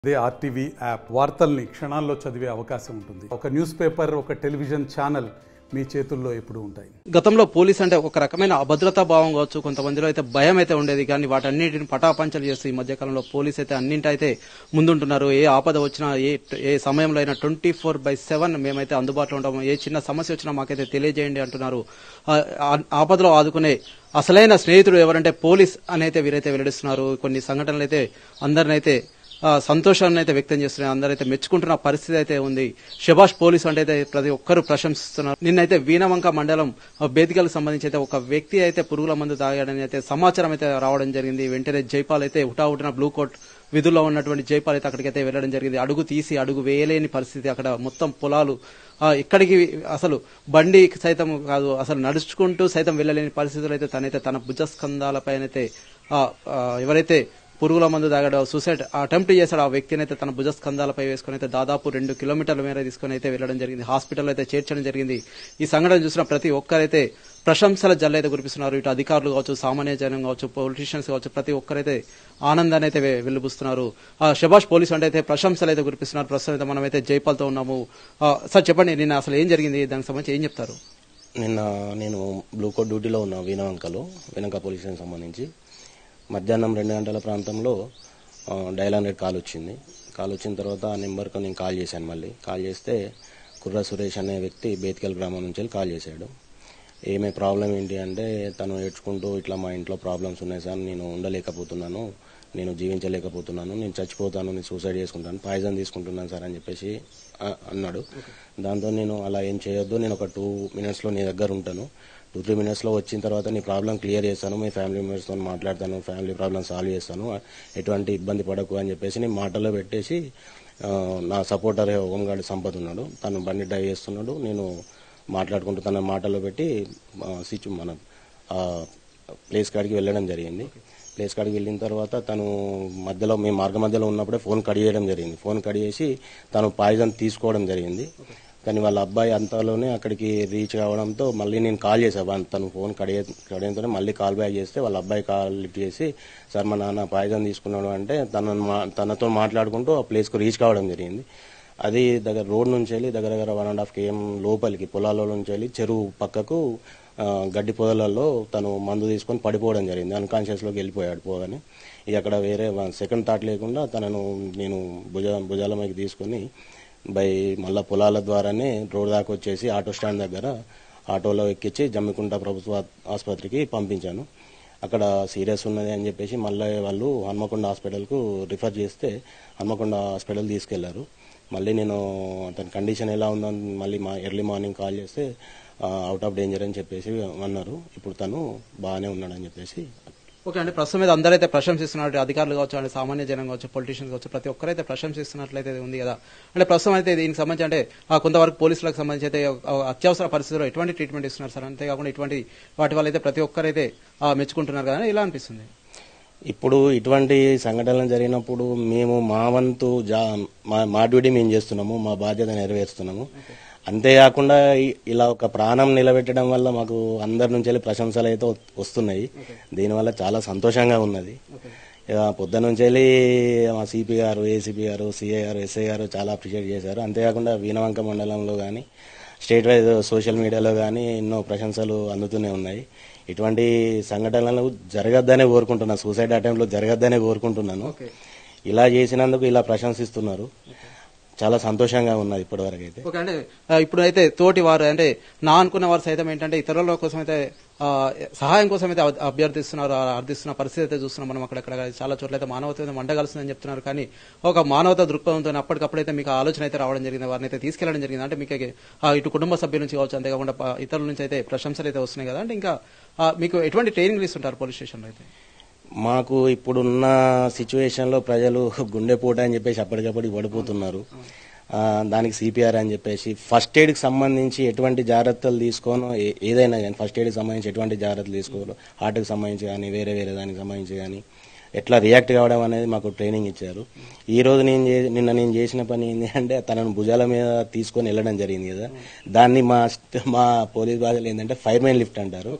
అదే RTV app వార్తల్ని క్షణాల్లో చదివే అవకాశం ఉంటుంది ఒక న్యూస్ పేపర్ ఒక టెలివిజన్ ఛానల్ మీ చేతుల్లో ఎప్పుడూ ఉంటాయి గతంలో పోలీస్ అంటే ఒక రకమైన అభద్రతా భావం కావచ్చు కొంతమందిలో అయితే భయం అయితే ఉండేది కానీ వాటన్నిటిని పటాపంచలు చేస్తూ ఈ మధ్యకాలంలో పోలీస్ అయితే అన్నింటి ముందుంటున్నారు ఏ ఆపద వచ్చినా ఏ ఏ సమయంలో అయినా ట్వంటీ ఫోర్ బై సెవెన్ మేమైతే అందుబాటులో ఉంటాము ఏ చిన్న సమస్య వచ్చినా మాకైతే తెలియజేయండి అంటున్నారు ఆ, ఆ- ఆపదలో ఆదుకునే అసలైన స్నేహితుడు ఎవరంటే పోలీస్ అని అయితే వీరైతే వెల్లడిస్తున్నారు కొన్ని సంఘటనలు అయితే అందరినైతే ఆ, సంతోషాన్ని అయితే వ్యక్తం చేస్తున్నారు అందరైతే మెచ్చుకుంటున్న పరిస్థితి అయితే ఉంది శభాష్ పోలీసు అంటే అయితే ప్రతి ఒక్కరు ప్రశంసిస్తున్నారు నిన్నైతే వీణవంక మండలం ఆ, బేదికలకు సంబంధించి అయితే ఒక వ్యక్తి అయితే పురుగుల మందు తాగాడని అయితే సమాచారం అయితే రావడం జరిగింది వెంటనే జైపాల్ అయితే హుటాహుటిన బ్లూ కోట్ విధుల్లో ఉన్నటువంటి జైపాల్ అయితే అక్కడికైతే వెళ్ళడం జరిగింది అడుగు తీసి అడుగు వేయలేని పరిస్థితి అక్కడ మొత్తం పొలాలు ఆ, ఇక్కడికి అసలు బండి సైతం కాదు అసలు నడుచుకుంటూ సైతం వెళ్ళలేని పరిస్థితులు అయితే తనైతే తన భుజస్కంధాలపైనైతే ఆ, ఆ, ఎవరైతే పురుగుల మందు తాగాడు సూసైడ్ అటెంప్ట్ చేశాడు ఆ వ్యక్తిని అయితే తన భుజస్కంధాలపై వేసుకుని అయితే దాదాపు రెండు కిలోమీటర్ల మేర తీసుకుని అయితే వెళ్ళడం జరిగింది హాస్పిటల్ అయితే చేర్చడం జరిగింది ఈ సంఘటన చూసిన ప్రతి ఒక్కరైతే ప్రశంసల జల్లైతే కురిపిస్తున్నారు ఇటు అధికారులు కావచ్చు సామాన్య జనం కావచ్చు పొలిటీషియన్స్ కావచ్చు ప్రతి ఒక్కరైతే ఆనందాన్ని అయితే వె- వెలుబుస్తున్నారు ఆ శభాష్ పోలీసు అంటే అయితే ప్రశంసలు అయితే కురిపిస్తున్నారు ప్రస్తుతం అయితే మనమైతే జైపాల్తో ఉన్నాము ఆ, సార్ చెప్పండి నిన్న అసలు ఏం జరిగింది దానికి సంబంధించి ఏం చెప్తారు నిన్న నేను బ్లూ కోట్ డ్యూటీలో ఉన్నా వీణవంకలో వీణంక పోలీస్ స్టేషన్ సంబంధించి మధ్యాహ్నం రెండు గంటల ప్రాంతంలో ఆ, డయల్ హండ్రెడ్ కాల్ వచ్చింది కాల్ వచ్చిన తర్వాత ఆ నెంబర్కి నేను కాల్ చేశాను మళ్ళీ కాల్ చేస్తే కుర్ర సురేష్ అనే వ్యక్తి బేతికల్ గ్రామం నుంచి వెళ్ళి కాల్ చేశాడు ఏమే ప్రాబ్లం ఏంటి అంటే తను ఏడ్చుకుంటూ ఇట్లా మా ఇంట్లో ప్రాబ్లమ్స్ ఉన్నాయి సార్ నేను ఉండలేకపోతున్నాను నేను జీవించలేకపోతున్నాను నేను చచ్చిపోతాను నేను సూసైడ్ చేసుకుంటాను పాయిజన్ తీసుకుంటున్నాను సార్ అని చెప్పేసి ఆ, అన్నాడు దాంతో నేను అలా ఏం చేయొద్దు నేను ఒక టూ మినిట్స్లో నీ దగ్గర ఉంటాను టూ త్రీ మినిట్స్లో వచ్చిన తర్వాత నీ ప్రాబ్లం క్లియర్ చేస్తాను మీ ఫ్యామిలీ మెంబర్స్తో మాట్లాడతాను ఫ్యామిలీ ప్రాబ్లం సాల్వ్ చేస్తాను ఎటువంటి ఇబ్బంది పడకు అని చెప్పేసి నేను మాటల్లో పెట్టేసి ఆ, నా సపోర్టర్ హోంగార్డ్ సంపత్ ఉన్నాడు తను బండి డ్రైవ్ చేస్తున్నాడు నేను మాట్లాడుకుంటూ తన మాటల్లో పెట్టి సిచు మన ఆ, ప్లేస్ కాడికి వెళ్ళడం జరిగింది ప్లేస్ కాడికి వెళ్ళిన తర్వాత తను మధ్యలో మేము మార్గ మధ్యలో ఉన్నప్పుడే ఫోన్ కట్ చేయడం జరిగింది ఫోన్ కట్ చేసి తను పాయిజన్ తీసుకోవడం జరిగింది కానీ వాళ్ళ అబ్బాయి అంతలోనే అక్కడికి రీచ్ కావడంతో మళ్ళీ నేను కాల్ చేశాను తను ఫోన్ కడియ కడియంతోనే మళ్ళీ కాల్ బ్యాక్ చేస్తే వాళ్ళ అబ్బాయి కాల్ లిఫ్ట్ చేసి సార్ మా నాన్న పాయిజన్ తీసుకున్నాడు అంటే తన తనతో మాట్లాడుకుంటూ ఆ ప్లేస్కు రీచ్ కావడం జరిగింది అది దగ్గర రోడ్ నుంచి వెళ్ళి దగ్గర దగ్గర వన్ అండ్ హాఫ్ కేఎం లోపలికి పొలాల నుంచి వెళ్ళి చెరువు పక్కకు ఆ, గడ్డి పొదలలో తను మందు తీసుకొని పడిపోవడం జరిగింది అన్కాన్షియస్లోకి వెళ్ళిపోయాడు పోగానే ఇక అక్కడ వేరే సెకండ్ థాట్ లేకుండా తనను నేను భుజ భుజాల మీదకి తీసుకొని బై మళ్ళా పొలాల ద్వారానే రోడ్ దాకా వచ్చేసి ఆటో స్టాండ్ దగ్గర ఆటోలో ఎక్కించి జమ్మికుంట ప్రభుత్వ ఆసుపత్రికి పంపించాను అక్కడ సీరియస్ ఉన్నది అని చెప్పేసి మళ్ళీ వాళ్ళు హన్మకొండ హాస్పిటల్కు రిఫర్ చేస్తే హన్మకొండ హాస్పిటల్ తీసుకెళ్లారు మళ్ళీ నేను అతని కండిషన్ ఎలా ఉందని మళ్ళీ మా ఎర్లీ మార్నింగ్ కాల్ చేస్తే అవుట్ ఆఫ్ డేంజర్ అని చెప్పేసి అన్నారు ఇప్పుడు తను బాగానే ఉన్నాడని చెప్పేసి ఓకే అండి ప్రస్తుతం మీద అందరైతే ప్రశంసిస్తున్నారు అధికారులు కావచ్చు అంటే సామాన్య జనం కావచ్చు పొలిటీషియన్స్ కావచ్చు ప్రతి ఒక్కరైతే ప్రశంసిస్తున్నట్లయితే ఉంది కదా అంటే ప్రస్తుతం అయితే దీనికి సంబంధించి అంటే ఆ, కొంతవరకు పోలీసులకు సంబంధించి అయితే ఆ, అత్యవసర పరిస్థితుల్లో ఎటువంటి ట్రీట్మెంట్ ఇస్తున్నారు సార్ అంతేకాకుండా ఇటువంటి వాటి వల్ల అయితే ప్రతి ఒక్కరైతే ఆ, మెచ్చుకుంటున్నారు కదా ఇలా అనిపిస్తుంది ఇప్పుడు ఇటువంటి సంఘటనలు జరిగినప్పుడు మేము మా వంతు జా మా మా డ్యూటీ మేము చేస్తున్నాము మా బాధ్యత నెరవేరుస్తున్నాము అంతేకాకుండా ఇ- ఇలా ఒక ప్రాణం నిలబెట్టడం వల్ల మాకు అందరి నుంచి వెళ్ళి ప్రశంసలు అయితే వ- వస్తున్నాయి దీనివల్ల చాలా సంతోషంగా ఉన్నది ఇక పొద్దున్న నుంచి వెళ్ళి మా సిపి గారు ఏసీపీ గారు సిఐ గారు ఎస్ఐ గారు చాలా అప్రిషియేట్ చేశారు అంతేకాకుండా వీణవంక మండలంలో కానీ స్టేట్ వైజ్ సోషల్ మీడియాలో కానీ ఎన్నో ప్రశంసలు అందుతూనే ఉన్నాయి ఇటువంటి సంఘటనలు జరగద్దనే కోరుకుంటున్నాను సూసైడ్ అటెంప్ట్లో జరగద్దనే కోరుకుంటున్నాను ఇలా చేసినందుకు ఇలా ప్రశంసిస్తున్నారు చాలా సంతోషంగా ఉన్నది ఇప్పటివరకు అయితే ఓకే అంటే ఆ, ఇప్పుడు అయితే తోటి వారు అంటే నా అనుకున్న వారు సైతం ఏంటంటే ఇతరుల కోసం అయితే ఆ, సహాయం కోసం అయితే అభ- అభ్యర్థిస్తున్నారు ఆ, అర్థిస్తున్న పరిస్థితి అయితే చూస్తున్నాం మనం అక్కడక్కడ చాలా చోట్ల అయితే మానవత మీద మండగలుస్తుందని చెప్తున్నారు కానీ ఒక మానవత దృక్పథంతో అప్పటికప్పుడైతే మీకు ఆ ఆలోచన అయితే రావడం జరిగింది వారిని అయితే తీసుకెళ్లడం జరిగింది అంటే మీకు ఆ, ఇటు కుటుంబ సభ్యుల నుంచి కావచ్చు అంతేకాకుండా ప- ఇతరుల నుంచి అయితే ప్రశంసలు అయితే వస్తున్నాయి కదా అంటే ఇంకా ఆ, మీకు ఎటువంటి ట్రైనింగ్ ఇస్తుంటారు పోలీస్ స్టేషన్లో అయితే మాకు ఇప్పుడున్న సిచ్యువేషన్లో ప్రజలు గుండెపోట అని చెప్పేసి అప్పటికప్పటికి పడిపోతున్నారు ఆ, దానికి సిపిఆర్ అని చెప్పేసి ఫస్ట్ ఎయిడ్కి సంబంధించి ఎటువంటి జాగ్రత్తలు తీసుకోను ఏ- ఏదైనా కానీ ఫస్ట్ ఎయిడ్కి సంబంధించి ఎటువంటి జాగ్రత్తలు తీసుకోరు హార్ట్కి సంబంధించి కానీ వేరే వేరే దానికి సంబంధించి కానీ ఎట్లా రియాక్ట్ కావడం అనేది మాకు ట్రైనింగ్ ఇచ్చారు ఈ రోజు నేను చే- నిన్న నేను చేసిన పని ఏంటి అంటే తనను భుజాల మీద తీసుకొని వెళ్ళడం జరిగింది కదా దాన్ని మా మా పోలీస్ భాషలో ఏంటంటే ఫైర్ మ్యాన్ లిఫ్ట్ అంటారు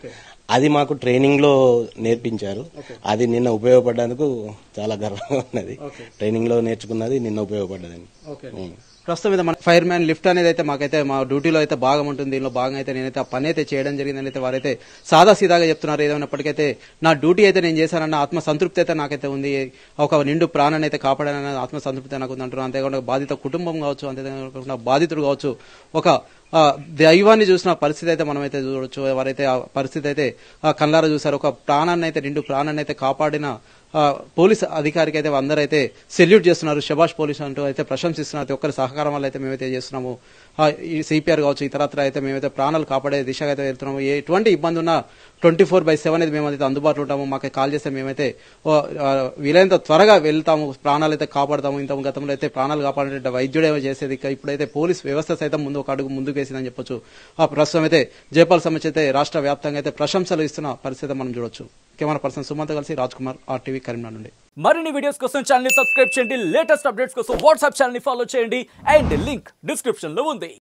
అది మాకు ట్రైనింగ్ లో నేర్పించారు అది నిన్న ఉపయోగపడ్డందుకు చాలా గర్వంగా ఉన్నది ట్రైనింగ్ లో నేర్చుకున్నది నిన్న ఉపయోగపడ్డదని ఉం. ప్రస్తుతం అయితే మన ఫైర్ మ్యాన్ లిఫ్ట్ అనేది అయితే మాకైతే మా డ్యూటీలో అయితే భాగం ఉంటుంది దీనిలో భాగంగా అయితే నేనైతే ఆ పని అయితే చేయడం జరిగిందని అయితే వారైతే సాదా సీదాగా చెప్తున్నారు ఏదైనప్పటికైతే నా డ్యూటీ అయితే నేను చేశానన్న ఆత్మ సంతృప్తి అయితే నాకైతే ఉంది ఒక నిండు ప్రాణాన్ని అయితే కాపాడానన్న ఆత్మ సంతృప్తి నాకు ఉంది అంటున్నారు అంతేకాకుండా బాధిత కుటుంబం కావచ్చు అంతేకాకుండా బాధితుడు కావచ్చు ఒక ఆ, దైవాన్ని చూసిన పరిస్థితి అయితే మనమైతే చూడొచ్చు ఎవరైతే ఆ పరిస్థితి అయితే ఆ కళ్ళారా చూసారు ఒక ప్రాణాన్ని అయితే నిండు ప్రాణాన్ని అయితే కాపాడిన ఆ, పోలీస్ అధికారికి అయితే అందరైతే సెల్యూట్ చేస్తున్నారు శబాష్ పోలీస్ అంటూ అయితే ప్రశంసిస్తున్నారు ప్రతి ఒక్కరి సహకారం వల్ల అయితే మేమైతే చేస్తున్నాము ఆ, ఈ సిపిఆర్ కావచ్చు ఇతరత్ర అయితే మేమైతే ప్రాణాలు కాపాడే దిశగా అయితే వెళ్తున్నాము ఎటువంటి ఇబ్బంది ఉన్నా ట్వంటీ ఫోర్ బై సెవెన్ అయితే మేమైతే అందుబాటులో ఉంటాము మాకు కాల్ చేస్తే మేమైతే ఓ, ఆ, వీలైనంత త్వరగా వెళ్తాము ప్రాణాలు అయితే కాపాడతాము ఇంత గతంలో అయితే ప్రాణాలు కాపాడే వైద్యుడే చేసేది ఇక ఇప్పుడైతే పోలీస్ వ్యవస్థ సైతం ముందు ఒక అడుగు ముందుకు వేసిందని చెప్పొచ్చు ఆ ప్రస్తుతం అయితే జయపాల్ సమస్య అయితే రాష్ట్ర వ్యాప్తంగా అయితే ప్రశంసలు ఇస్తున్న పరిస్థితి మనం చూడొచ్చు కెమెరా పర్సన్ సుమంత్ కలిసి రాజ్ కుమార్ ఆర్టీవీ కరీంనగర్ నుండి మరిన్ని వీడియోస్ కోసం ఛానల్ ని సబ్స్క్రైబ్ చేయండి లేటెస్ట్ అప్డేట్స్ కోసం వాట్సాప్ ఛానల్ ని ఫాలో చేయండి అండ్ లింక్ డిస్క్రిప్షన్ లో ఉంది